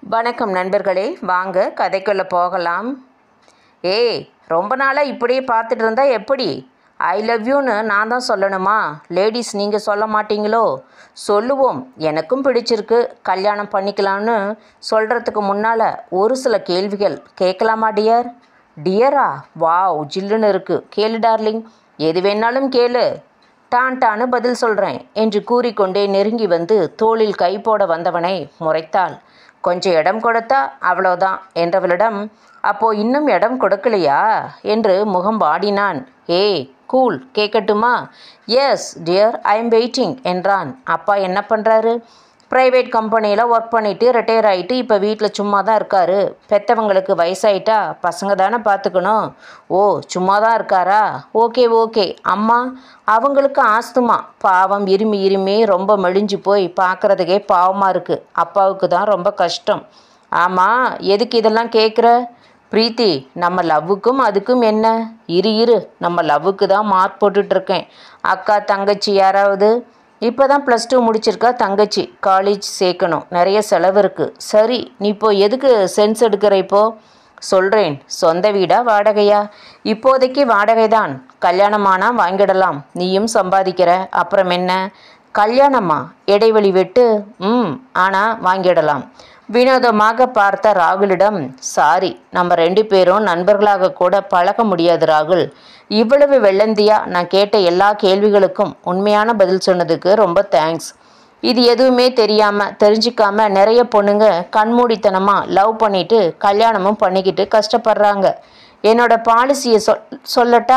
வணக்கம் நண்பர்களே வாங்க கதைக்குள்ளே போகலாம் ஏய் ரொம்ப நாளாக இப்படியே பார்த்துட்டு இருந்தா எப்படி ஐ லவ் யூன்னு நான் தான் சொல்லணுமா லேடிஸ் நீங்கள் சொல்ல மாட்டீங்களோ சொல்லுவோம் எனக்கும் பிடிச்சிருக்கு கல்யாணம் பண்ணிக்கலாம்னு சொல்கிறதுக்கு முன்னால் ஒரு சில கேள்விகள் கேட்கலாமா டியர் டியரா வாவ் ஜில்லுன்னு இருக்கு கேளு டார்லிங் எது வேணாலும் கேளு டான் டான்னு பதில் சொல்கிறேன் என்று கூறிக்கொண்டே நெருங்கி வந்து தோளில் கை போட வந்தவனை முறைத்தாள் கொஞ்சம் இடம் கொடுத்தா அவ்வளோதான் என்றவளிடம் அப்போ இன்னும் இடம் கொடுக்கலையா என்று முகம் வாடினான் ஏய் கூல் கேட்கட்டுமா yes dear I am waiting என்றான் அப்பா என்ன பண்ணுறாரு ப்ரைவேட் கம்பெனியில் ஒர்க் பண்ணிவிட்டு ரிட்டையர் ஆகிட்டு இப்போ வீட்டில் சும்மா தான் இருக்காரு பெற்றவங்களுக்கு வயசாயிட்டா பசங்க தானே பார்த்துக்கணும் ஓ சும்மா தான் இருக்காரா ஓகே ஓகே அம்மா அவங்களுக்கு ஆஸ்துமா பாவம் இருமி இருமி ரொம்ப மெலிஞ்சு போய் பார்க்குறதுக்கே பாவமாக இருக்குது அப்பாவுக்கு தான் ரொம்ப கஷ்டம் ஆமாம் எதுக்கு இதெல்லாம் கேட்குற பிரீத்தி நம்ம லவ்வுக்கும் அதுக்கும் என்ன இரு இரு நம்ம லவ்வுக்கு தான் மார்க் போட்டுட்ருக்கேன் அக்கா தங்கச்சி யாராவது இப்போ தான் ப்ளஸ் டூ முடிச்சிருக்கா தங்கச்சி காலேஜ் சேர்க்கணும் நிறைய செலவு இருக்குது சரி நீ இப்போ எதுக்கு சென்ஸ் எடுக்கிற இப்போ சொல்கிறேன் சொந்த வீடா வாடகையா இப்போதைக்கு வாடகை தான் கல்யாணமானா வாங்கிடலாம் நீயும் சம்பாதிக்கிற அப்புறம் என்ன கல்யாணமா இடைவெளி விட்டு ம் ஆனால் வாங்கிடலாம் வினோதமாக பார்த்த ராகுலிடம் சாரி நம்ம ரெண்டு பேரும் நண்பர்களாக கூட பழக முடியாது ராகுல் இவ்வளவு வெள்ளந்தியா நான் கேட்ட எல்லா கேள்விகளுக்கும் உண்மையான பதில் சொன்னதுக்கு ரொம்ப தேங்க்ஸ் இது எதுவுமே தெரியாம தெரிஞ்சிக்காம நிறைய பொண்ணுங்க கண்மூடித்தனமா லவ் பண்ணிட்டு கல்யாணமும் பண்ணிக்கிட்டு கஷ்டப்படுறாங்க என்னோட பாலிசியை சொல் சொல்லட்டா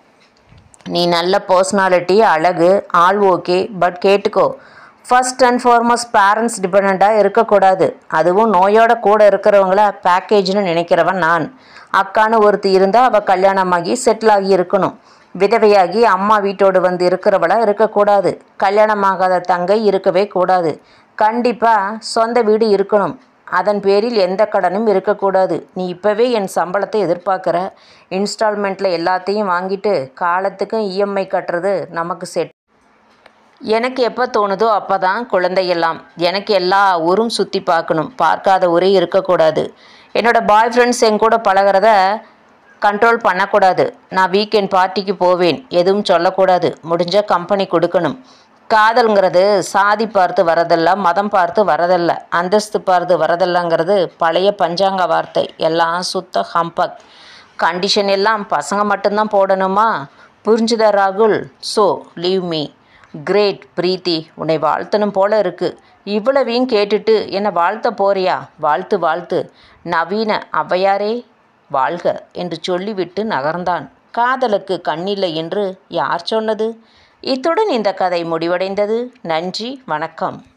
நீ நல்ல பர்சனாலிட்டி அழகு ஆள் ஓகே பட் கேட்டுக்கோ ஃபர்ஸ்ட் அண்ட் ஃபார்மோஸ்ட் பேரண்ட்ஸ் டிபெண்ட்டாக இருக்கக்கூடாது அதுவும் நோயோட கூட இருக்கிறவங்கள பேக்கேஜ்னு நினைக்கிறவன் நான் அக்கான்னு ஒருத்தி இருந்தால் அவள் கல்யாணமாகி செட்டில் ஆகி இருக்கணும் விதவையாகி அம்மா வீட்டோடு வந்து இருக்கிறவளா இருக்கக்கூடாது கல்யாணமாகாத தங்கை இருக்கவே கூடாது கண்டிப்பாக சொந்த வீடு இருக்கணும் அதன் பேரில் எந்த கடனும் இருக்கக்கூடாது நீ இப்போவே என் சம்பளத்தை எதிர்பார்க்குற இன்ஸ்டால்மெண்ட்டில் எல்லாத்தையும் வாங்கிட்டு காலத்துக்கும் இஎம்ஐ கட்டுறது நமக்கு செட் எனக்கு எப்போ தோணுதோ அப்போ தான் குழந்தையெல்லாம் எனக்கு எல்லா ஊரும் சுற்றி பார்க்கணும் பார்க்காத ஊரே இருக்கக்கூடாது என்னோடய பாய் ஃப்ரெண்ட்ஸ் என் கூட பழகிறத கண்ட்ரோல் பண்ணக்கூடாது நான் வீக்கெண்ட் பார்ட்டிக்கு போவேன் எதுவும் சொல்லக்கூடாது முடிஞ்சால் கம்பெனி கொடுக்கணும் காதல்ங்கிறது சாதி பார்த்து வரதில்ல மதம் பார்த்து வரதில்ல அந்தஸ்து பார்த்து வரதில்லைங்கிறது பழைய பஞ்சாங்க வார்த்தை எல்லாம் சுத்த ஹம்பக் கண்டிஷன் எல்லாம் பசங்க மட்டும்தான் போடணுமா புரிஞ்சுதா ராகுல் so leave me great Preethi உன்னை வாழ்த்தணும் போல இருக்கு இவ்வளவையும் கேட்டுட்டு என்னை வாழ்த்த போறியா வாழ்த்து வாழ்த்து நவீன ஔவையாரே வாழ்க என்று சொல்லிவிட்டு நகர்ந்தான் காதலுக்கு கண்ணில்லை என்று யார் சொன்னது இத்துடன் இந்த கதை முடிவடைந்தது நன்றி வணக்கம்